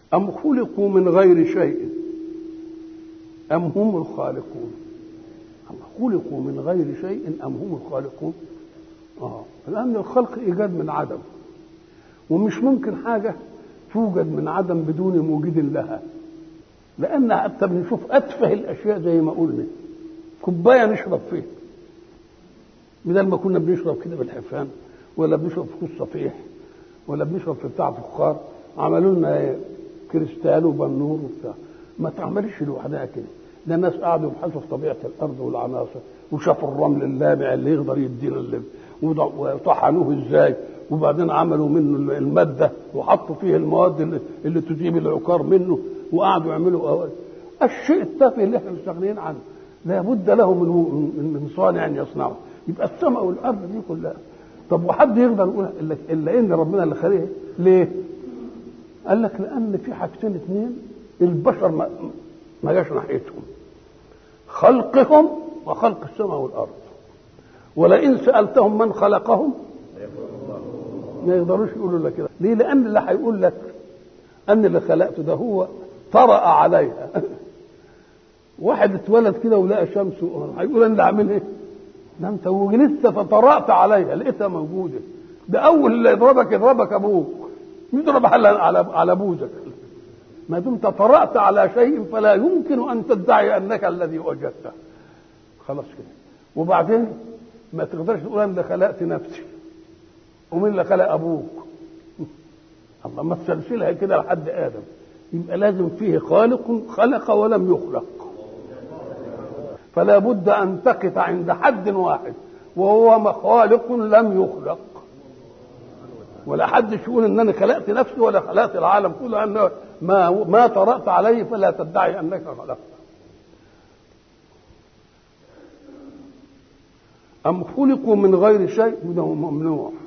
أم خلقوا من غير شيء أم هم الخالقون خلقوا من غير شيء أم هم الخالقون آه لأن الخلق إيجاد من عدم ومش ممكن حاجة توجد من عدم بدون موجد لها لأن حتى بنشوف أتفه الأشياء زي ما قلنا كوباية نشرب فيها بدل ما كنا بنشرب كده بالحفان ولا بنشرب في كوس صفيح ولا بنشرب في بتاع فخار عملوا لنا كريستال وبنور وبتاع ما تعملش لوحدها كده ده الناس قعدوا يبحثوا في طبيعه الارض والعناصر وشافوا الرمل اللامع اللي يقدر يدينا اللي وطحنوه ازاي وبعدين عملوا منه الماده وحطوا فيه المواد اللي, اللي تجيب العقار منه وقعدوا يعملوا أوقات. الشيء التافه اللي احنا مستغنيين عنه لابد له من من صانع يصنعه يبقى السماء والارض دي كلها طب وحد يقدر يقول الا الا ان ربنا اللي خلقها ليه؟ قال لك لان في حاجتين اثنين البشر ما, ما جاش ناحيتهم خلقهم وخلق السماء والارض ولئن سالتهم من خلقهم ما يقدروش يقولوا لك كده ليه لان اللي هيقول لك ان اللي خلقته ده هو طرأ عليها واحد اتولد كده ولقى شمس هيقول انا اللي عامل ايه ده انت لسه تطرأت عليها لقيتها موجوده ده اول اللي يضربك يضربك ابوك يضرب على على على بوزك ما دمت طرأت على شيء فلا يمكن ان تدعي انك الذي وجدته خلاص كده وبعدين ما تقدرش تقول انا اللي خلقت نفسي ومين اللي خلق ابوك الله ما تسلسلها كده لحد ادم يبقى لازم فيه خالق خلق ولم يخلق فلا بد ان تقف عند حد واحد وهو خالق لم يخلق ولا حد يقول ان انا خلقت نفسي ولا خلقت العالم كله أن ما ما طرأت عليه فلا تدعي انك خلقت أم خلقوا من غير شيء ده ممنوع